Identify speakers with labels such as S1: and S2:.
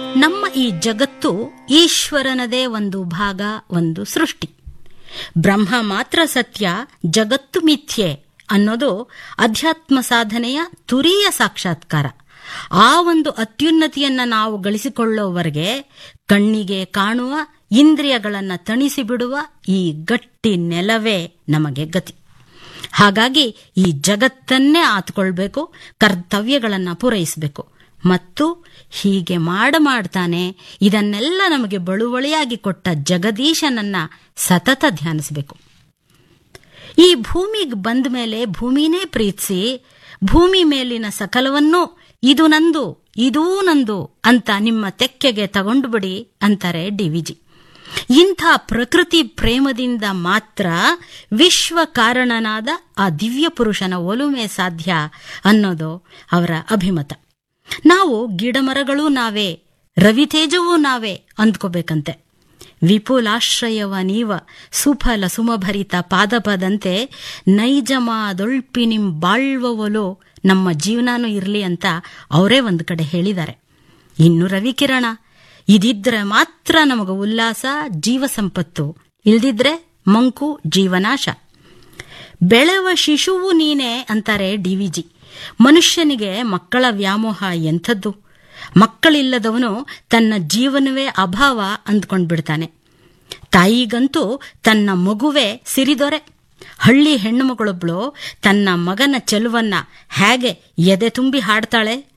S1: ನಮ್ಮ ಈ ಜಗತ್ತು ಈಶ್ವರನದೇ ಒಂದು ಭಾಗ ಒಂದು ಸೃಷ್ಟಿ ಬ್ರಹ್ಮ ಮಾತ್ರ ಸತ್ಯ ಜಗತ್ತು ಮಿಥ್ಯೆ ಅನ್ನೋದು ಅಧ್ಯಾತ್ಮ ಸಾಧನೆಯ ತುರಿಯ ಸಾಕ್ಷಾತ್ಕಾರ ಆ ಒಂದು ಅತ್ಯುನ್ನತಿಯನ್ನ ನಾವು ಗಳಿಸಿಕೊಳ್ಳೋವರೆಗೆ ಕಣ್ಣಿಗೆ ಕಾಣುವ ಇಂದ್ರಿಯಗಳನ್ನ ತಣಿಸಿ ಬಿಡುವ ಈ ಗಟ್ಟಿ ನೆಲವೇ ನಮಗೆ ಗತಿ ಹಾಗಾಗಿ ಈ ಜಗತ್ತನ್ನೇ ಆತ್ಕೊಳ್ಬೇಕು ಕರ್ತವ್ಯಗಳನ್ನ ಪೂರೈಸಬೇಕು ಮತ್ತು ಹೀಗೆ ಮಾಡ ಮಾಡ್ತಾನೆ ಇದನ್ನೆಲ್ಲ ನಮಗೆ ಬಳುವಳಿಯಾಗಿ ಕೊಟ್ಟ ಜಗದೀಶನನ್ನ ಸತತ ಧ್ಯಾನಿಸಬೇಕು ಈ ಭೂಮಿಗೆ ಬಂದ ಮೇಲೆ ಭೂಮಿನೇ ಪ್ರೀತಿಸಿ ಭೂಮಿ ಮೇಲಿನ ಸಕಲವನ್ನೂ ಇದು ನಂದು ಇದೂ ನಂದು ಅಂತ ನಿಮ್ಮ ತೆಕ್ಕೆಗೆ ತಗೊಂಡು ಬಿಡಿ ಅಂತಾರೆ ಡಿವಿಜಿ ಇಂಥ ಪ್ರಕೃತಿ ಪ್ರೇಮದಿಂದ ಮಾತ್ರ ವಿಶ್ವ ಕಾರಣನಾದ ಆ ದಿವ್ಯ ಪುರುಷನ ಒಲುಮೆ ಸಾಧ್ಯ ಅನ್ನೋದು ಅವರ ಅಭಿಮತ ನಾವು ಗಿಡಮರಗಳೂ ನಾವೇ ರವಿತೇಜವೂ ನಾವೇ ಅಂದ್ಕೋಬೇಕಂತೆ ವಿಪುಲಾಶ್ರಯವ ನೀವ ಸುಫಲ ಸುಮಭರಿತ ಪಾದಪದಂತೆ ನೈಜಮಾದೊಳ್ಪಿ ನಿಮ್ ಬಾಳ್ವವಲು ನಮ್ಮ ಜೀವನಾನು ಇರಲಿ ಅಂತ ಅವರೇ ಒಂದು ಕಡೆ ಹೇಳಿದ್ದಾರೆ ಇನ್ನು ರವಿಕಿರಣ ಇದಿದ್ರೆ ಮಾತ್ರ ನಮಗ ಉಲ್ಲಾಸ ಜೀವ ಸಂಪತ್ತು ಇಲ್ದಿದ್ರೆ ಮಂಕು ಜೀವನಾಶ ಬೆಳೆವ ಶಿಶುವು ನೀನೆ ಅಂತಾರೆ ಡಿವಿಜಿ ಮನುಷ್ಯನಿಗೆ ಮಕ್ಕಳ ವ್ಯಾಮೋಹ ಎಂಥದ್ದು ಮಕ್ಕಳಿಲ್ಲದವನು ತನ್ನ ಜೀವನವೇ ಅಭಾವ ಅಂದ್ಕೊಂಡ್ಬಿಡ್ತಾನೆ ತಾಯಿಗಂತೂ ತನ್ನ ಮಗುವೇ ಸಿರಿದೊರೆ ಹಳ್ಳಿ ಹೆಣ್ಣುಮಗಳೊಬ್ಳು ತನ್ನ ಮಗನ ಚೆಲುವನ್ನ ಹೇಗೆ ಎದೆ ತುಂಬಿ ಹಾಡ್ತಾಳೆ